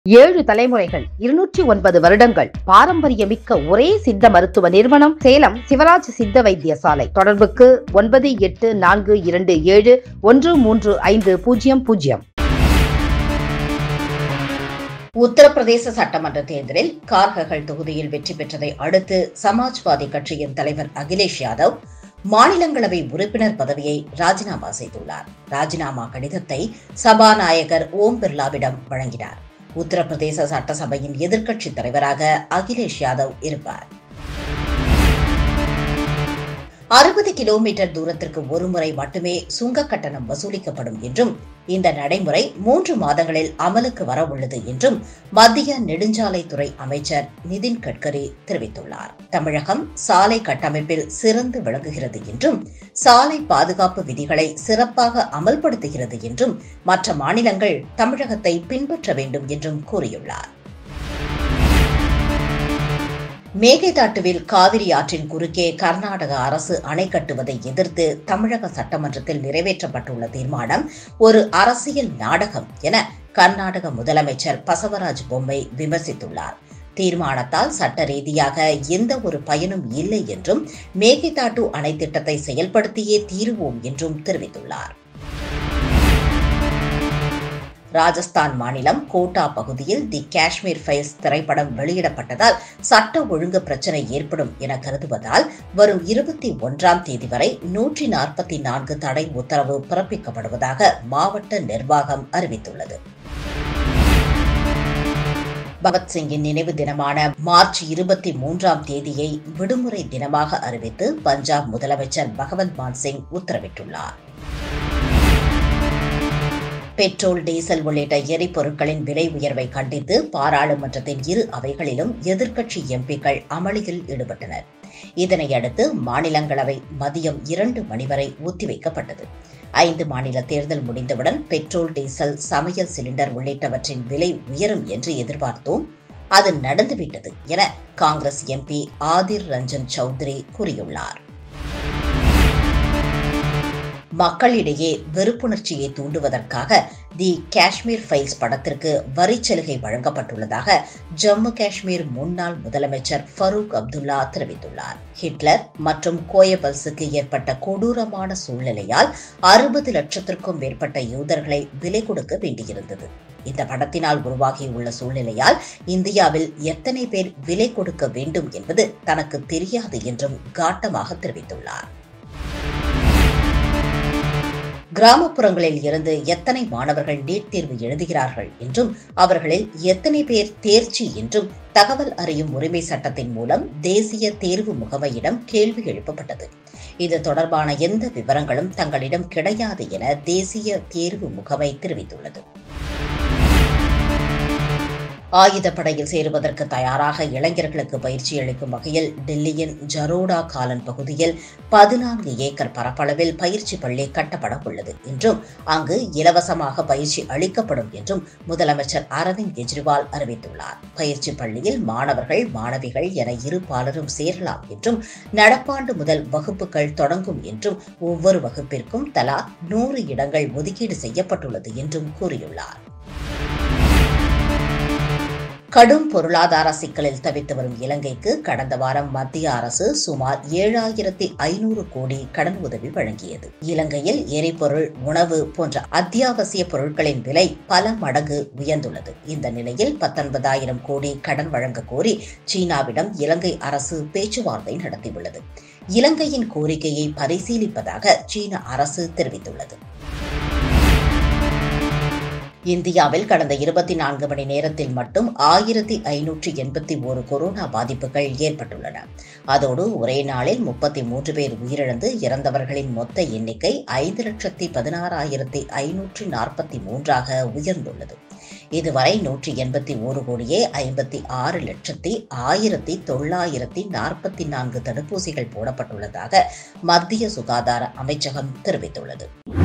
ஏழு தலைமுறைகள் இருநூற்றி ஒன்பது வருடங்கள் பாரம்பரியமிக்க ஒரே சித்த மருத்துவ நிறுவனம் சேலம் சிவராஜ் சித்த வைத்தியசாலை தொடர்புக்கு ஒன்பது எட்டு நான்கு இரண்டு ஏழு ஒன்று மூன்று ஐந்து பூஜ்ஜியம் பூஜ்ஜியம் உத்தரப்பிரதேச சட்டமன்ற தேர்தலில் கார்ககள் தொகுதியில் வெற்றி பெற்றதை அடுத்து சமாஜ்வாதி கட்சியின் தலைவர் அகிலேஷ் யாதவ் மாநிலங்களவை உறுப்பினர் பதவியை ராஜினாமா செய்துள்ளார் ராஜினாமா கடிதத்தை சபாநாயகர் ஓம் பிர்லாவிடம் வழங்கினார் உத்தரப்பிரதேச சட்டசபையின் எதிர்க்கட்சித் தலைவராக அகிலேஷ் யாதவ் இருப்பார் அறுபது கிலோமீட்டர் தூரத்திற்கு ஒருமுறை மட்டுமே சுங்க கட்டணம் வசூலிக்கப்படும் என்றும் இந்த நடைமுறை மூன்று மாதங்களில் அமலுக்கு வரவுள்ளது என்றும் மத்திய நெடுஞ்சாலைத்துறை அமைச்சர் நிதின் கட்கரி தெரிவித்துள்ளார் தமிழகம் சாலை கட்டமைப்பில் சிறந்து விளங்குகிறது என்றும் சாலை பாதுகாப்பு விதிகளை சிறப்பாக அமல்படுத்துகிறது என்றும் மற்ற மாநிலங்கள் தமிழகத்தை பின்பற்ற வேண்டும் என்றும் கூறியுள்ளார் மேகைதாட்டுவில் காவிரி ஆற்றின் குறுக்கே கர்நாடக அரசு அணை கட்டுவதை எதிர்த்து தமிழக சட்டமன்றத்தில் நிறைவேற்றப்பட்டுள்ள தீர்மானம் ஒரு அரசியல் நாடகம் என கர்நாடக முதலமைச்சர் பசவராஜ் பொம்மை விமர்சித்துள்ளார் தீர்மானத்தால் சட்ட ரீதியாக எந்த ஒரு பயனும் இல்லை என்றும் மேகைதாட்டு அணை திட்டத்தை செயல்படுத்தியே தீருவோம் என்றும் தெரிவித்துள்ளார் ராஜஸ்தான் மாநிலம் கோட்டா பகுதியில் தி காஷ்மீர் ஃபைல்ஸ் திரைப்படம் வெளியிடப்பட்டதால் சட்ட ஒழுங்கு பிரச்சினை ஏற்படும் என கருதுவதால் வரும் இருபத்தி ஒன்றாம் தேதி வரை நூற்றி நாற்பத்தி நான்கு தடை உத்தரவு பிறப்பிக்கப்படுவதாக மாவட்ட நிர்வாகம் அறிவித்துள்ளது பகத்சிங்கின் நினைவு தினமான மார்ச் இருபத்தி மூன்றாம் தேதியை விடுமுறை தினமாக அறிவித்து பஞ்சாப் முதலமைச்சர் பகவந்த் மான் சிங் உத்தரவிட்டுள்ளார் பெட்ரோல் டீசல் உள்ளிட்ட எரிபொருட்களின் விலை உயர்வை கண்டித்து பாராளுமன்றத்தின் இரு அவைகளிலும் எதிர்க்கட்சி எம்பிக்கள் அமளியில் ஈடுபட்டனர் இதனையடுத்து மாநிலங்களவை மதியம் இரண்டு மணி வரை ஒத்திவைக்கப்பட்டது ஐந்து மாநில தேர்தல் முடிந்தவுடன் பெட்ரோல் டீசல் சமையல் சிலிண்டர் உள்ளிட்டவற்றின் விலை உயரும் என்று எதிர்பார்த்தோம் அது நடந்துவிட்டது என காங்கிரஸ் எம்பி ஆதிர் ரஞ்சன் சௌத்ரி கூறியுள்ளார் மக்களிடையே வெறுப்புணர்ச்சியை தூண்டுவதற்காக தி காஷ்மீர் ஃபைல்ஸ் படத்திற்கு வரி சலுகை வழங்கப்பட்டுள்ளதாக ஜம்மு காஷ்மீர் முன்னாள் முதலமைச்சர் ஃபரூக் அப்துல்லா தெரிவித்துள்ளார் ஹிட்லர் மற்றும் கோயபல்ஸுக்கு ஏற்பட்ட கொடூரமான சூழ்நிலையால் அறுபது லட்சத்திற்கும் மேற்பட்ட யூதர்களை விலை கொடுக்க வேண்டியிருந்தது இந்த படத்தினால் உருவாகியுள்ள சூழ்நிலையால் இந்தியாவில் எத்தனை பேர் விலை கொடுக்க வேண்டும் என்பது தனக்கு தெரியாது என்றும் காட்டமாக தெரிவித்துள்ளார் கிராமப்புறங்களில் இருந்து எத்தனை மாணவர்கள் நீட் தேர்வு எழுதுகிறார்கள் என்றும் அவர்களில் எத்தனை பேர் தேர்ச்சி என்றும் தகவல் அறியும் உரிமை சட்டத்தின் மூலம் தேசிய தேர்வு முகமையிடம் கேள்வி எழுப்பப்பட்டது இது தொடர்பான எந்த விவரங்களும் தங்களிடம் கிடையாது என தேசிய தேர்வு முகமை தெரிவித்துள்ளது ஆயுதப்படையில் சேருவதற்கு தயாராக இளைஞர்களுக்கு பயிற்சி அளிக்கும் வகையில் டெல்லியின் ஜரோடா காலன் பகுதியில் பதினான்கு ஏக்கர் பரப்பளவில் பயிற்சி பள்ளி கட்டப்பட உள்ளது என்றும் அங்கு இலவசமாக பயிற்சி அளிக்கப்படும் என்றும் முதலமைச்சர் அரவிந்த் கெஜ்ரிவால் அறிவித்துள்ளார் பயிற்சி பள்ளியில் மாணவர்கள் மாணவிகள் என இரு பாலரும் சேரலாம் என்றும் நடப்பாண்டு முதல் வகுப்புகள் தொடங்கும் என்றும் ஒவ்வொரு வகுப்பிற்கும் தலா நூறு இடங்கள் ஒதுக்கீடு செய்யப்பட்டுள்ளது என்றும் கூறியுள்ளார் கடும் பொருளாதார சிக்கலில் தவித்து வரும் இலங்கைக்கு கடந்த வாரம் மத்திய அரசு சுமார் ஏழாயிரத்தி ஐநூறு கோடி கடன் உதவி வழங்கியது இலங்கையில் எரிபொருள் உணவு போன்ற அத்தியாவசிய பொருட்களின் விலை பல மடங்கு உயர்ந்துள்ளது இந்த நிலையில் பத்தொன்பதாயிரம் கோடி கடன் வழங்க கோரி சீனாவிடம் இலங்கை அரசு பேச்சுவார்த்தை நடத்தியுள்ளது இலங்கையின் கோரிக்கையை பரிசீலிப்பதாக சீன அரசு தெரிவித்துள்ளது இந்தியாவில் கடந்த இருபத்தி நான்கு மணி நேரத்தில் மட்டும் ஆயிரத்தி ஐநூற்றி எண்பத்தி ஒரு கொரோனா பாதிப்புகள் ஏற்பட்டுள்ளன அதோடு ஒரே நாளில் முப்பத்தி மூன்று பேர் உயிரிழந்து இறந்தவர்களின் மொத்த எண்ணிக்கை ஐந்து லட்சத்தி பதினாறாயிரத்தி ஐநூற்றி நாற்பத்தி மூன்றாக உயர்ந்துள்ளது இதுவரை நூற்றி எண்பத்தி ஒரு கோடியே ஐம்பத்தி ஆறு லட்சத்தி ஆயிரத்தி தொள்ளாயிரத்தி நாற்பத்தி நான்கு தடுப்பூசிகள் போடப்பட்டுள்ளதாக மத்திய சுகாதார அமைச்சகம் தெரிவித்துள்ளது